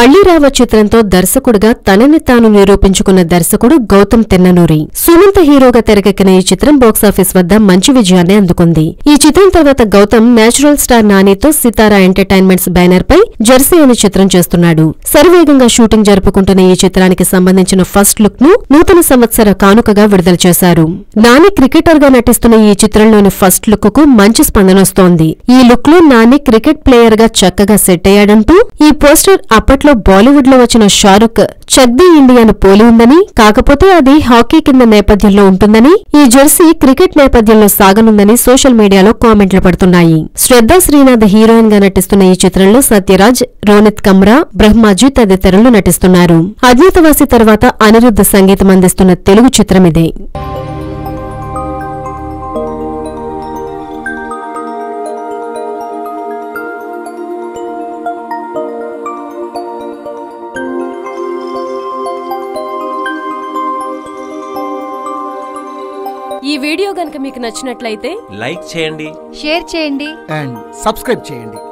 మళ్లీ రావ చిత్రంతో దర్శకుడిగా తనని తాను నిరూపించుకున్న దర్శకుడు గౌతమ్ తెన్ననూరి సుమంత హీరోగా తెరకెక్కిన ఈ చిత్రం బాక్సాఫీస్ వద్ద మంచి విజయాన్ని అందుకుంది ఈ చిత్రం తర్వాత గౌతమ్ నేచురల్ స్టార్ నానితో సితారా ఎంటర్టైన్మెంట్స్ బ్యానర్ పై జెర్సీ అనే చిత్రం చేస్తున్నాడు శరవేగంగా షూటింగ్ జరుపుకుంటున్న ఈ చిత్రానికి సంబంధించిన ఫస్ట్ లుక్ ను నూతన సంవత్సర కానుకగా విడుదల చేశారు నాని క్రికెటర్ గా నటిస్తున్న ఈ చిత్రంలోని ఫస్ట్ లుక్ కు మంచి స్పందన వస్తోంది ఈ లుక్ లో నాని క్రికెట్ ప్లేయర్ గా చక్కగా సెట్ అయ్యాడంటూ ఈ పోస్టర్ అప్పట్లో బాలీవుడ్ లో వచ్చిన షారుఖ్ చక్దీ ఇండియాను పోలి ఉందని కాకపోతే అది హాకీ కింద నేపథ్యంలో ఉంటుందని ఈ జెర్సీ క్రికెట్ నేపథ్యంలో సాగనుందని సోషల్ మీడియాలో కామెంట్లు పడుతున్నాయి శ్రద్ధా శ్రీనాథ్ హీరోయిన్ గా నటిస్తున్న ఈ చిత్రంలో సత్యరాజ్ రోనిత్ కమ్రా బ్రహ్మాజీ తదితరులు నటిస్తున్నారు అజ్ఞాతవాసి తర్వాత అనిరుద్ధ సంగీతం అందిస్తున్న తెలుగు చిత్రం ఇదే ఈ వీడియో గనుక మీకు నచ్చినట్లయితే లైక్ చేయండి షేర్ చేయండి అండ్ సబ్స్క్రైబ్ చేయండి